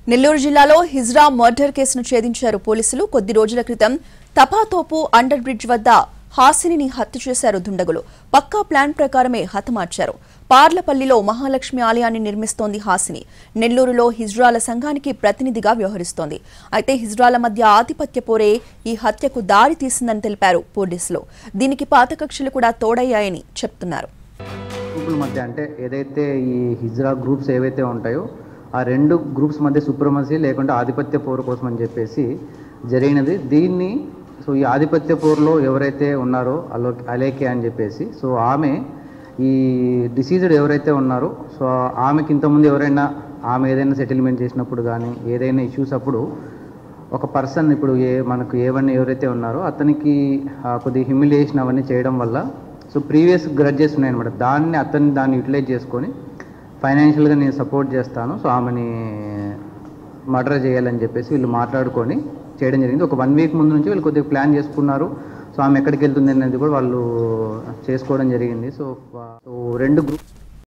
నెల్లూరు జిల్లాలో హిజ్రా మర్డర్ కేసును ఛేదించారు పోలీసులు కొద్ది రోజుల క్రితం తపాతోపు అండర్ బ్రిడ్జ్ వద్ద హాసినిని హత్య చేశారు దుండగులు పక్కా ప్లాన్ ప్రకారమే హతమార్చారు పార్లపల్లిలో మహాలక్ష్మి ఆలయాన్ని నిర్మిస్తోంది హాసిని నెల్లూరులో హిజ్రాల సంఘానికి ప్రతినిధిగా వ్యవహరిస్తోంది అయితే హిజ్రాల మధ్య ఆధిపత్య పోరే ఈ హత్యకు దారి తీసిందని తెలిపారు పోలీసులు దీనికి పాత కక్షలు కూడా తోడయ్యాయని చెప్తున్నారు గ్రూపుల మధ్య అంటే ఏదైతే ఈ హిజ్రా గ్రూప్స్ ఏవైతే ఉంటాయో ఆ రెండు గ్రూప్స్ మధ్య సుప్రమసీ లేకుంటే ఆధిపత్య పోరు కోసం అని చెప్పేసి జరిగినది దీన్ని సో ఈ ఆధిపత్య పోరులో ఎవరైతే ఉన్నారో అలో అలేకే అని చెప్పేసి సో ఆమె ఈ డిసీజ్డ్ ఎవరైతే ఉన్నారో సో ఆమెకి ఇంతకుముందు ఎవరైనా ఆమె ఏదైనా సెటిల్మెంట్ చేసినప్పుడు కానీ ఏదైనా ఇష్యూస్ అప్పుడు ఒక పర్సన్ ఇప్పుడు ఏ మనకు ఏవన్నీ ఎవరైతే ఉన్నారో అతనికి ఆ, కొద్ది హ్యూమిలియేషన్ అవన్నీ చేయడం వల్ల సో ప్రీవియస్ గ్రడ్జెస్ ఉన్నాయన్నమాట దాన్ని అతన్ని దాన్ని యూటిలైజ్ చేసుకొని ఫైనాన్షియల్గా నేను సపోర్ట్ చేస్తాను సో ఆమెని మర్డర్ చేయాలని చెప్పేసి వీళ్ళు మాట్లాడుకొని చేయడం జరిగింది ఒక వన్ వీక్ ముందు నుంచి వీళ్ళు కొద్దిగా ప్లాన్ చేసుకున్నారు సో ఆమె ఎక్కడికి వెళ్తుంది అనేది కూడా వాళ్ళు చేసుకోవడం జరిగింది సో సో రెండు గ్రూప్